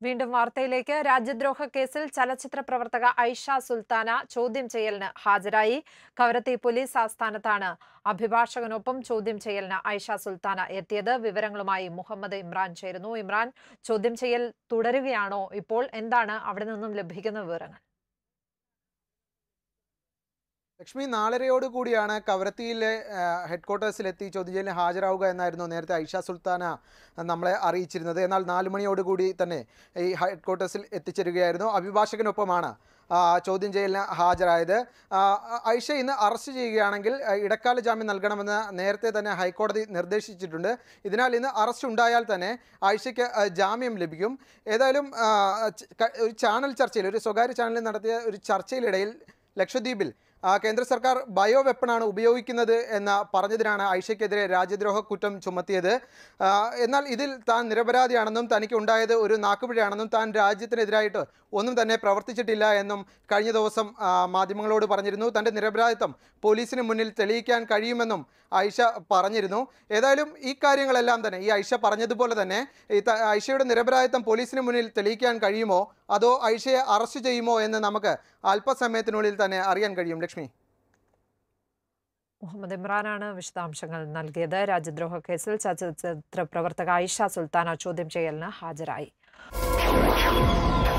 വീണ്ടും വാർത്തയിലേക്ക് രാജ്യദ്രോഹ കേസിൽ ചലച്ചിത്ര പ്രവർത്തക ഐഷ സുൽത്താന ചോദ്യം ചെയ്യലിന് ഹാജരായി കവരത്തി പോലീസ് ആസ്ഥാനത്താണ് അഭിഭാഷകനൊപ്പം ചോദ്യം ചെയ്യലിന് ഐഷ സുൽത്താന എത്തിയത് വിവരങ്ങളുമായി മുഹമ്മദ് ഇമ്രാൻ ചേരുന്നു ഇമ്രാൻ ചോദ്യം ചെയ്യൽ തുടരുകയാണോ ഇപ്പോൾ എന്താണ് അവിടെ നിന്നും ലഭിക്കുന്ന വിവരങ്ങൾ ലക്ഷ്മി നാലരയോട് കൂടിയാണ് കവരത്തിയിലെ ഹെഡ് ക്വാർട്ടേഴ്സിലെത്തി ചോദ്യം ചെയ്യലിന് ഹാജരാവുക എന്നായിരുന്നു നേരത്തെ ഐഷ സുൽത്താന നമ്മളെ അറിയിച്ചിരുന്നത് എന്നാൽ നാല് മണിയോട് കൂടി തന്നെ ഈ ഹെഡ് ക്വാർട്ടേഴ്സിൽ എത്തിച്ചേരുകയായിരുന്നു അഭിഭാഷകനൊപ്പമാണ് ആ, ചോദ്യം ചെയ്യലിന് ഹാജരായത് ആ, ഐഷ ഇന്ന് അറസ്റ്റ് ചെയ്യുകയാണെങ്കിൽ ആ, ഇടക്കാല ജാമ്യം നൽകണമെന്ന് നേരത്തെ തന്നെ ഹൈക്കോടതി നിർദ്ദേശിച്ചിട്ടുണ്ട് ഇതിനാൽ ഇന്ന് അറസ്റ്റ് ഉണ്ടായാൽ തന്നെ ആയിഷയ്ക്ക് ആ, ജാമ്യം ലഭിക്കും ഏതായാലും ആ, ച- ക- ഒരു ചാനൽ ചർച്ചയിൽ ഒരു സ്വകാര്യ ചാനലിൽ നടത്തിയ ഒരു ചർച്ചയിലിടയിൽ ലക്ഷദ്വീപിൽ ആ, കേന്ദ്ര സർക്കാർ ബയോ വെപ്പണാണ് ഉപയോഗിക്കുന്നത് എന്ന പറഞ്ഞതിനാണ് ഐഷയ്ക്കെതിരെ രാജ്യദ്രോഹ കുറ്റം ചുമത്തിയത് ആ, എന്നാൽ ഇതിൽ താൻ നിരപരാധിയാണെന്നും തനിക്ക് ഉണ്ടായത് ഒരു നാക്കുപിഴയാണെന്നും താൻ രാജ്യത്തിനെതിരായിട്ട് ഒന്നും തന്നെ പ്രവർത്തിച്ചിട്ടില്ല എന്നും കഴിഞ്ഞ ദിവസം ആ, മാധ്യമങ്ങളോട് പറഞ്ഞിരുന്നു തൻ്റെ നിരപരാധിത്വം പോലീസിന് മുന്നിൽ തെളിയിക്കാൻ കഴിയുമെന്നും ഐഷ പറഞ്ഞിരുന്നു ഏതായാലും ഈ കാര്യങ്ങളെല്ലാം തന്നെ ഈ ഐഷ പറഞ്ഞതുപോലെ തന്നെ ഈ ത- ഐഷയുടെ നിരപരാധിത്വം പോലീസിന് മുന്നിൽ തെളിയിക്കാൻ കഴിയുമോ അതോ ഐഷയെ അറസ്റ്റ് ചെയ്യുമോ എന്ന് നമുക്ക് അല്പസമയത്തിനുള്ളിൽ തന്നെ അറിയാൻ കഴിയും ലക്ഷ്മി മുഹമ്മദ് ഇമ്രാനാണ് വിശദാംശങ്ങൾ നൽകിയത് രാജ്യദ്രോഹ കേസിൽ ചലച്ചിത്ര പ്രവർത്തക ഐഷ സുൽത്താന ചോദ്യം ചെയ്യലിന് ഹാജരായി